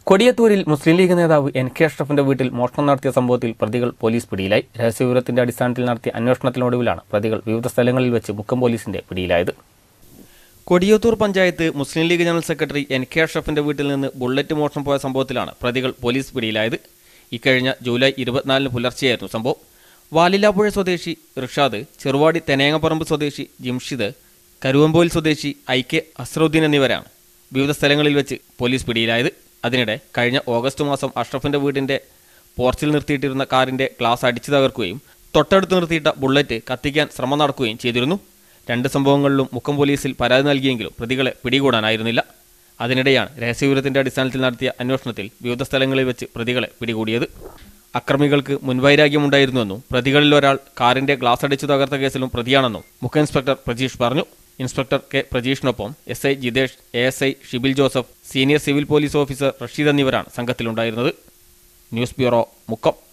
കൊടിയത്തൂരിൽ മുസ്ലിം ലീഗ് നേതാവ് N K അഷ്റഫിന്റെ വീട്ടിൽ മോഷണം നടത്തിയ സംഭവത്തിൽ പ്രതികൾ പോലീസ് പിടിയിലായി രഹസ്യവിവരത്തിന്റെ അടിസ്ഥാനത്തിൽ നടത്തിയ അന്വേഷണത്തിനൊടുവിലാണ് പ്രതികൾ വിവിധ സ്ഥലങ്ങളിൽ വെച്ച് മുക്കം പോലീസിന്റെ പിടിയിലായത് Kodiyathur panchayat Muslim League general secretary N K അഷ്റഫിന്റെ വീട്ടിൽ നിന്ന് ബുള്ളറ്റ് മോഷണം പോയ സംഭവത്തിലാണ് പ്രതികൾ പോലീസ് പിടിയിലായത് ഇക്കഴിഞ്ഞ ജൂലൈ ഇരുപത്തിനാലിന് പുലർച്ചെയായിരുന്നു സംഭവം വാലിലാപ്പുഴ സ്വദേശി റിഷാദ് ചെറുവാടി തെനേങ്ങപ്പറമ്പ് സ്വദേശി ജിംഷിദ് കരുവമ്പോയിൽ സ്വദേശി ഐ കെ അസ്രൗദ്ദീൻ എന്നിവരാണ് വിവിധ സ്ഥലങ്ങളിൽ വെച്ച് പോലീസ് പിടിയിലായത് അതിനിടെ കഴിഞ്ഞ ഓഗസ്റ്റ് മാസം അഷ്റഫിന്റെ വീടിന്റെ പോർച്ചിൽ നിർത്തിയിട്ടിരുന്ന കാറിന്റെ ഗ്ലാസ് അടിച്ചു തകർക്കുകയും തൊട്ടടുത്ത് നിർത്തിയിട്ട ബുള്ളറ്റ് കത്തിക്കാൻ ശ്രമം നടക്കുകയും ചെയ്തിരുന്നു രണ്ട് സംഭവങ്ങളിലും മുക്കം പോലീസിൽ പരാതി നൽകിയെങ്കിലും പ്രതികളെ പിടികൂടാനായിരുന്നില്ല അതിനിടെയാണ് രഹസ്യവിവരത്തിന്റെ അടിസ്ഥാനത്തിൽ നടത്തിയ അന്വേഷണത്തിൽ വിവിധ സ്ഥലങ്ങളിൽ വെച്ച് പ്രതികളെ പിടികൂടിയത് അക്രമികൾക്ക് മുൻവൈരാഗ്യമുണ്ടായിരുന്നുവെന്നും പ്രതികളിൽ ഒരാൾ കാറിന്റെ ഗ്ലാസ് അടിച്ചു തകർത്ത കേസിലും പ്രതിയാണെന്നും മുഖ്യ ഇൻസ്പെക്ടർ പ്രജീഷ് പറഞ്ഞു ഇൻസ്പെക്ടർ കെ പ്രജീഷിനൊപ്പം S I Jithesh A S I Shibil Joseph senior civil police officer Rasheed എന്നിവരാണ് സംഘത്തിലുണ്ടായിരുന്നത് ന്യൂസ് ബ്യൂറോ മുക്കം